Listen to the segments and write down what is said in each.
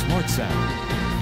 Smart Sound.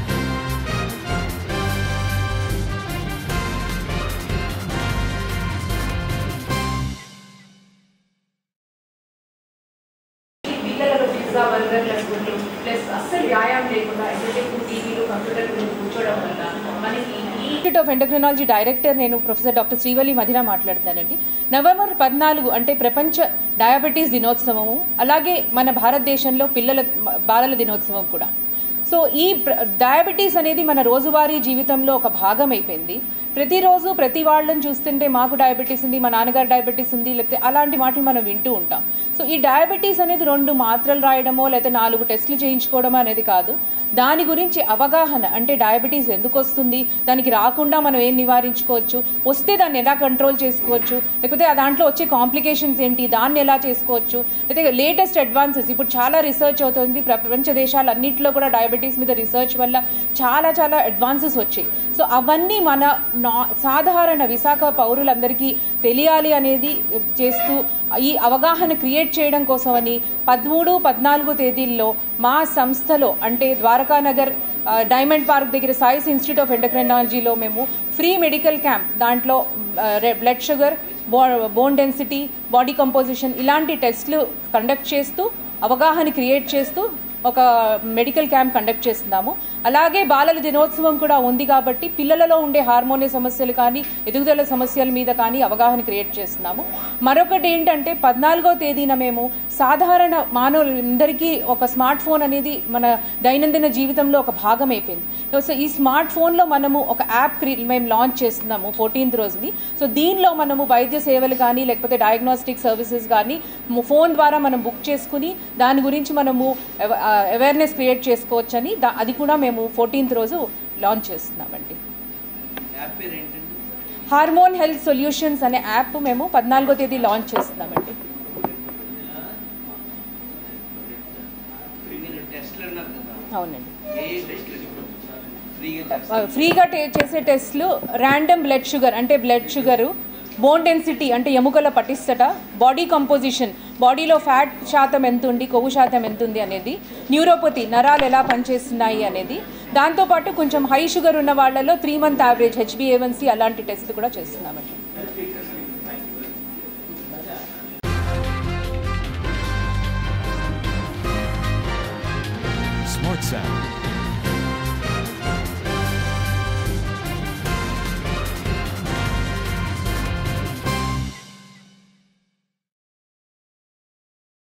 పిల్లలకు pizza బర్గర్లు అనుకుంటూ ప్లస్ అస్సలు వ్యాయామం లేకుండా ఎంతసేపు టీవీలు కంప్యూటర్ ముందు కూర్చోవడం వల్ల మనకి ఈ ఇన్స్టిట్యూట్ ఆఫ్ ఎండోక్రినాలజీ డైరెక్టర్ నేను ప్రొఫెసర్ డాక్టర్ శ్రీవల్లి మధిర మాట్లాడుతున్నానండి నవంబర్ పద్నాలుగు అంటే ప్రపంచ డయాబెటీస్ దినోత్సవము అలాగే మన భారతదేశంలో పిల్లల బాలల దినోత్సవం కూడా సో ఈ ప్ర- డయాబెటీస్ అనేది మన రోజువారీ జీవితంలో ఒక భాగం అయిపోయింది ప్రతిరోజు ప్రతి వాళ్ళని చూస్తుంటే మాకు డయాబెటీస్ ఉంది మా నాన్నగారు డయాబెటీస్ ఉంది లేకపోతే అలాంటి మాటలు మనం వింటూ ఉంటాం సో ఈ డయాబెటీస్ అనేది రెండు మాత్రలు రాయడమో లేకపోతే నాలుగు టెస్టులు చేయించుకోవడమో అనేది కాదు దాని గురించి అవగాహన అంటే డయాబెటీస్ ఎందుకు వస్తుంది దానికి రాకుండా మనం ఏం నివారించుకోవచ్చు వస్తే దాన్ని ఎలా కంట్రోల్ చేసుకోవచ్చు లేకపోతే ఆ దాంట్లో వచ్చే కాంప్లికేషన్స్ ఏంటి దాన్ని ఎలా చేసుకోవచ్చు లేకపోతే లేటెస్ట్ అడ్వాన్సెస్ ఇప్పుడు చాలా రీసెర్చ్ అవుతుంది ప్రపంచ దేశాలన్నింటిలో కూడా డయాబెటీస్ మీద రీసెర్చ్ వల్ల చాలా చాలా అడ్వాన్సెస్ వచ్చాయి సో అవన్నీ మన నా సాధారణ విశాఖ పౌరులందరికీ తెలియాలి అనేది చేస్తూ ఈ అవగాహన క్రియేట్ చేయడం కోసమని పదమూడు పద్నాలుగు తేదీల్లో మా సంస్థలో అంటే ద్వారకానగర్ ఆ, డైమండ్ పార్క్ దగ్గర సాయిస్ ఇన్స్టిట్యూట్ ఆఫ్ ఎండోక్రైనాలజీలో మేము ఫ్రీ మెడికల్ క్యాంప్ దాంట్లో ఆ, రె- బ్లడ్ షుగర్ బో బోన్ డెన్సిటీ బాడీ కంపోజిషన్ ఇలాంటి టెస్ట్లు కండక్ట్ చేస్తూ అవగాహన క్రియేట్ చేస్తూ ఒక మెడికల్ క్యాంప్ కండక్ట్ చేస్తున్నాము అలాగే బాలల దినోత్సవం కూడా ఉంది కాబట్టి పిల్లలలో ఉండే హార్మోనియ సమస్యలు కానీ ఎదుగుదల సమస్యల మీద కానీ అవగాహన క్రియేట్ చేస్తున్నాము మరొకటి ఏంటంటే పద్నాలుగో తేదీన మేము సాధారణ మానవులందరికీ ఒక స్మార్ట్ ఫోన్ అనేది మన దైనందిన జీవితంలో ఒక భాగం అయిపోయింది సో ఈ స్మార్ట్ ఫోన్లో మనము ఒక యాప్ క్రి మేము లాంచ్ చేస్తున్నాము ఫోర్టీన్త్ రోజుని సో దీనిలో మనము వైద్య సేవలు కానీ లేకపోతే డయాగ్నోస్టిక్ సర్వీసెస్ కానీ ము- ఫోన్ ద్వారా మనం బుక్ చేసుకుని దాని గురించి మనము అవేర్నెస్ క్రియేట్ చేసుకోవచ్చని దా అది కూడా మేము ఫోర్టీన్త్ రోజు లాంచ్ చేస్తున్నామండి యాప్ పేరు ఏంటండి హార్మోన్ హెల్త్ సొల్యూషన్స్ అనే యాప్ మేము పద్నాలుగో తేదీ లాంచ్ చేస్తున్నామండి మీరు టెస్ట్లు అన్నారు కదా అవునండి ఏ ఏ టెస్ట్లు ఫ్రీగా ఆ, చేస్తారు ఫ్రీగా టే- చేసే టెస్ట్లు ర్యాండమ్ బ్లడ్ షుగర్ అంటే బ్లడ్ షుగరు బోన్ డెన్సిటీ అంటే ఎముకల పటిష్టత బాడీ కంపోజిషన్ బాడీలో ఫ్యాట్ శాతం ఎంత ఉంది కొవ్వు శాతం ఎంత ఉంది అనేది న్యూరోపతి నరాలు ఎలా పనిచేస్తున్నాయి అనేది దాంతోపాటు కొంచెం హై షుగర్ ఉన్న వాళ్ళలో త్రీ మంత్ యావరేజ్ హెచ్బిఏవన్సీ అలాంటి టెస్ట్లు కూడా చేస్తున్నామండి Smart Sound.